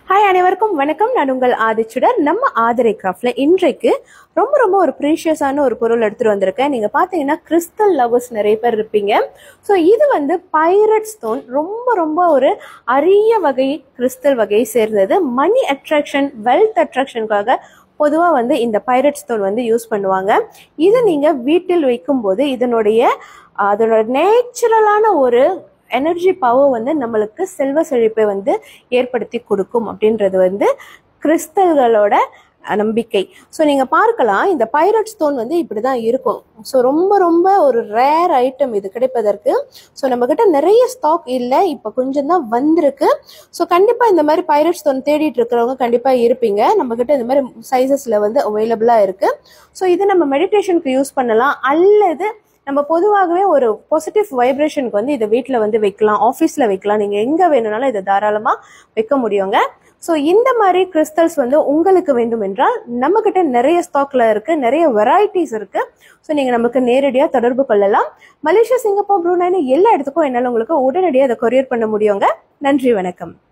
hi அனைவருக்கும் வணக்கம் நான் உங்கள் ஆதிச்சுடர் நம்ம ஆதரை கிராஃப்ட்ல இன்றைக்கு ரொம்ப ரொம்ப ஒரு ப்ரீஷியஸான ஒரு பொருள் எடுத்துட்டு வந்திருக்கேன் நீங்க பாத்தீங்கன்னா கிறிஸ்டல் லவர்ஸ் நிறைய பேர் இருப்பீங்க ஸோ இது வந்து பைரட் ஸ்டோன் ரொம்ப ரொம்ப ஒரு அரிய வகை கிறிஸ்டல் வகையை சேர்ந்தது மணி அட்ராக்ஷன் வெல்த் அட்ராக்ஷனுக்காக பொதுவாக வந்து இந்த பைரட் ஸ்டோன் வந்து யூஸ் பண்ணுவாங்க இது நீங்கள் வீட்டில் வைக்கும்போது இதனுடைய அதனோட நேச்சுரலான ஒரு எனர்ஜி பவர் வந்து நம்மளுக்கு செல்வ செழிப்பை வந்து ஏற்படுத்தி கொடுக்கும் அப்படின்றது வந்து கிறிஸ்தல்களோட நம்பிக்கை ஸோ நீங்கள் பார்க்கலாம் இந்த பைரட் ஸ்டோன் வந்து இப்படி தான் இருக்கும் ஸோ ரொம்ப ரொம்ப ஒரு ரேர் ஐட்டம் இது கிடைப்பதற்கு ஸோ நம்மக்கிட்ட நிறைய ஸ்டாக் இல்லை இப்போ கொஞ்சம் தான் வந்திருக்கு ஸோ கண்டிப்பாக இந்த மாதிரி பைரட் ஸ்டோன் தேடிட்டு இருக்கிறவங்க கண்டிப்பாக இருப்பீங்க நம்மக்கிட்ட இந்த மாதிரி சைஸஸில் வந்து அவைலபிளாக இருக்குது ஸோ இது நம்ம மெடிடேஷனுக்கு யூஸ் பண்ணலாம் அல்லது நம்ம பொதுவாகவே ஒரு பாசிட்டிவ் வைப்ரேஷனுக்கு வந்து இதை வீட்டில் வந்து வைக்கலாம் ஆஃபீஸில் வைக்கலாம் நீங்கள் எங்கே வேணும்னாலும் இதை தாராளமாக வைக்க முடியுங்க ஸோ இந்த மாதிரி கிறிஸ்டல்ஸ் வந்து உங்களுக்கு வேண்டும் என்றால் நம்மக்கிட்ட நிறைய ஸ்டாக்ல இருக்கு நிறைய வெரைட்டிஸ் இருக்கு ஸோ நீங்கள் நமக்கு நேரடியாக தொடர்பு கொள்ளலாம் மலேசியா சிங்கப்பூர் ப்ரூனைனு எல்லா இடத்துக்கும் என்னால் உங்களுக்கு உடனடியாக அதை கொரியர் பண்ண முடியுங்க நன்றி வணக்கம்